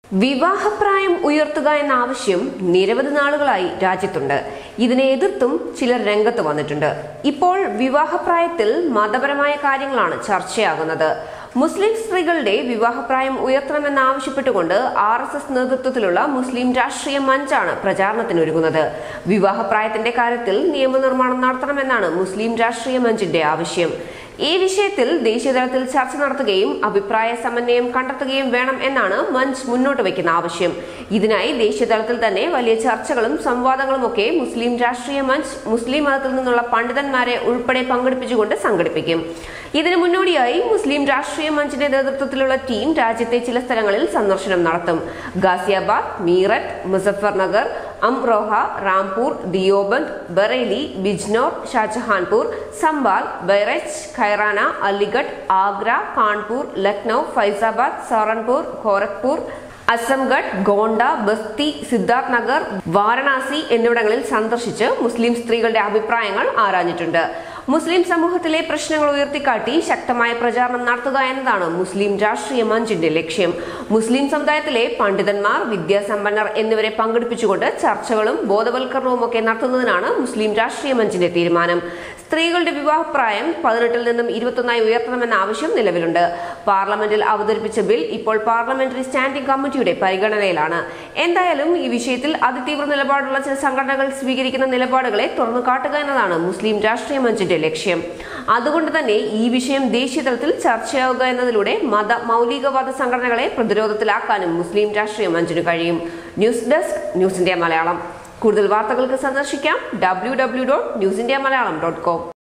വിവാഹപ്രായം ഉയർത്തുക എന്ന ആവശ്യം നിരവധി നാളുകളായി രാജ്യത്തുണ്ട് ഇതിനെ എതിർത്തും ചിലർ രംഗത്ത് വന്നിട്ടുണ്ട് ഇപ്പോൾ വിവാഹപ്രായത്തിൽ മതപരമായ കാര്യങ്ങളാണ് ചർച്ചയാകുന്നത് മുസ്ലിം സ്ത്രീകളുടെ വിവാഹപ്രായം ഉയർത്തണമെന്ന് ആവശ്യപ്പെട്ടുകൊണ്ട് ആർ എസ് എസ് നേതൃത്വത്തിലുള്ള മുസ്ലിം രാഷ്ട്രീയ മഞ്ചാണ് പ്രചാരണത്തിനൊരുങ്ങുന്നത് വിവാഹപ്രായത്തിന്റെ കാര്യത്തിൽ നിയമനിർമ്മാണം നടത്തണമെന്നാണ് മുസ്ലിം രാഷ്ട്രീയ മഞ്ചിന്റെ ആവശ്യം ഈ വിഷയത്തിൽ ദേശീയതലത്തിൽ ചർച്ച നടത്തുകയും അഭിപ്രായ സമന്വയം കണ്ടെത്തുകയും വേണം എന്നാണ് മഞ്ച് മുന്നോട്ട് വയ്ക്കുന്ന ആവശ്യം ഇതിനായി ദേശീയതലത്തിൽ തന്നെ വലിയ ചർച്ചകളും സംവാദങ്ങളും ഒക്കെ മുസ്ലിം രാഷ്ട്രീയ മഞ്ച് മുസ്ലിം മതത്തിൽ നിന്നുള്ള പണ്ഡിതന്മാരെ ഉൾപ്പെടെ പങ്കെടുപ്പിച്ചുകൊണ്ട് സംഘടിപ്പിക്കും ഇതിനു മുന്നോടിയായി മുസ്ലിം രാഷ്ട്രീയ മഞ്ചിന്റെ നേതൃത്വത്തിലുള്ള ടീം രാജ്യത്തെ ചില സ്ഥലങ്ങളിൽ സന്ദർശനം നടത്തും ഗാസിയാബാദ് മീററ്റ് മുസഫർനഗർ അംറോഹ റാംപൂർ ദിയോബന്ദ് ബറേലി ബിജ്നോർ ഷാജഹാൻപൂർ സംബാൽ ബൈറച്ച് ഖൈറാന അലിഗഡ് ആഗ്ര കാൺപൂർ ലക്നൌ ഫൈസാബാദ് സഹറൻപൂർ ഗോരഖ്പൂർ അസംഗഡ് ഗോണ്ട ബസ്തി സിദ്ധാർത്ഥ് നഗർ വാരണാസി എന്നിവിടങ്ങളിൽ സന്ദർശിച്ച് മുസ്ലിം സ്ത്രീകളുടെ അഭിപ്രായങ്ങൾ ആരാഞ്ഞിട്ടുണ്ട് മുസ്ലിം സമൂഹത്തിലെ പ്രശ്നങ്ങൾ ഉയർത്തിക്കാട്ടി ശക്തമായ പ്രചാരണം നടത്തുക എന്നതാണ് മുസ്ലിം രാഷ്ട്രീയ മഞ്ചിന്റെ ലക്ഷ്യം മുസ്ലിം സമുദായത്തിലെ പണ്ഡിതന്മാർ വിദ്യാസമ്പന്നർ എന്നിവരെ പങ്കെടുപ്പിച്ചുകൊണ്ട് ചർച്ചകളും ബോധവൽക്കരണവും ഒക്കെ നടത്തുന്നതിനാണ് മുസ്ലിം രാഷ്ട്രീയ മഞ്ചിന്റെ തീരുമാനം സ്ത്രീകളുടെ വിവാഹപ്രായം പതിനെട്ടിൽ നിന്നും ഇരുപത്തൊന്നായി ഉയർത്തണമെന്ന ആവശ്യം നിലവിലുണ്ട് പാർലമെന്റിൽ അവതരിപ്പിച്ച ബിൽ ഇപ്പോൾ പാർലമെന്ററി സ്റ്റാൻഡിംഗ് കമ്മിറ്റിയുടെ പരിഗണനയിലാണ് എന്തായാലും ഈ വിഷയത്തിൽ അതിതീവ്ര നിലപാടുള്ള ചില സംഘടനകൾ സ്വീകരിക്കുന്ന നിലപാടുകളെ തുറന്നു കാട്ടുക എന്നതാണ് മുസ്ലിം രാഷ്ട്രീയ മഞ്ചിന്റെ ലക്ഷ്യം അതുകൊണ്ട് തന്നെ ഈ വിഷയം ദേശീയ തലത്തിൽ ചർച്ചയാവുക എന്നതിലൂടെ മത മൗലികവാദ സംഘടനകളെ പ്രതിരോധത്തിലാക്കാനും മുസ്ലിം രാഷ്ട്രീയ മഞ്ചിന് കഴിയും news desk news India Malayalam കൂടുതൽ വാർത്തകൾക്ക് സന്ദർശിക്കാം W W dot news India Malayalam dot com